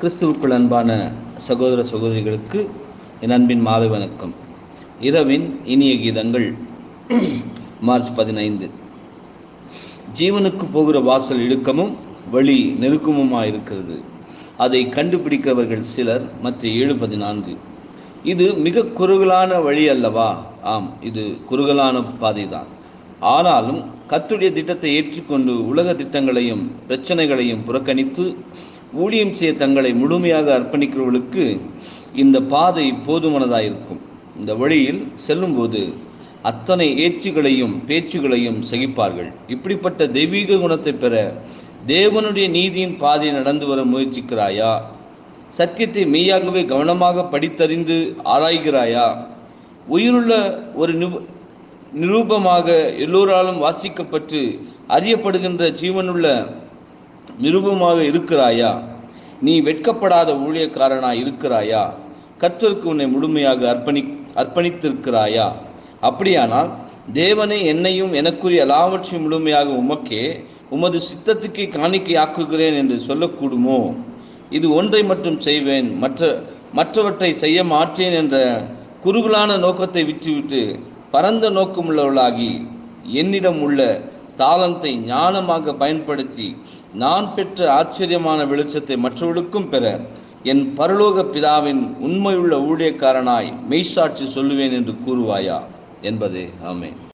கிறிஸ்துவுக்குள் அன்பான சகோதர சகோதரிகளுக்கு என் அன்பின் மாலை வணக்கம் இரவின் இனிய கீதங்கள் மார்ச் பதினைந்து ஜீவனுக்கு போகிற வாசல் இடுக்கமும் வழி நெருக்கமுமாக இருக்கிறது அதை கண்டுபிடிக்கிறவர்கள் சிலர் மற்ற ஏழு பதினான்கு இது மிக குறுகலான வழி அல்லவா ஆம் இது குறுகலான பாதைதான் ஆனாலும் கத்துடைய திட்டத்தை ஏற்றுக்கொண்டு உலக திட்டங்களையும் பிரச்சனைகளையும் புறக்கணித்து ஊழியம் செய்ய தங்களை முழுமையாக அர்ப்பணிக்கிறவர்களுக்கு இந்த பாதை போதுமானதாக இருக்கும் இந்த வழியில் செல்லும்போது அத்தனை ஏச்சுகளையும் பேச்சுகளையும் சகிப்பார்கள் இப்படிப்பட்ட தெய்வீக குணத்தை பெற தேவனுடைய நீதியின் பாதையை நடந்து வர முயற்சிக்கிறாயா சத்தியத்தை மெய்யாகவே கவனமாக படித்தறிந்து ஆராய்கிறாயா உயிருள்ள ஒரு நிபு நிரூபமாக எல்லோராலும் வாசிக்கப்பட்டு அறியப்படுகின்ற ஜீவனுள்ள நிரூபமாக இருக்கிறாயா நீ வெட்கப்படாத ஊழியக்காரனாய் இருக்கிறாயா கர்த்தருக்கு உன்னை முழுமையாக அர்ப்பணி அர்ப்பணித்திருக்கிறாயா அப்படியானால் தேவனே என்னையும் எனக்குரிய எல்லாவற்றையும் முழுமையாக உமக்கே உமது சித்தத்துக்கு காணிக்கையாக்குகிறேன் என்று சொல்லக்கூடுமோ இது ஒன்றை மட்டும் செய்வேன் மற்ற மற்றவற்றை செய்ய மாட்டேன் என்ற குறுகலான நோக்கத்தை விட்டுவிட்டு பரந்த நோக்கமுள்ளவளாகி என்னிடம் உள்ள தாளந்தை ஞானமாக பயன்படுத்தி நான் பெற்ற ஆச்சரியமான வெளிச்சத்தை மற்றவர்களுக்கும் பெற என் பரலோக பிதாவின் உண்மையுள்ள ஊழியக்காரனாய் மெய்சாட்சி சொல்லுவேன் என்று கூறுவாயா என்பதே ஆமே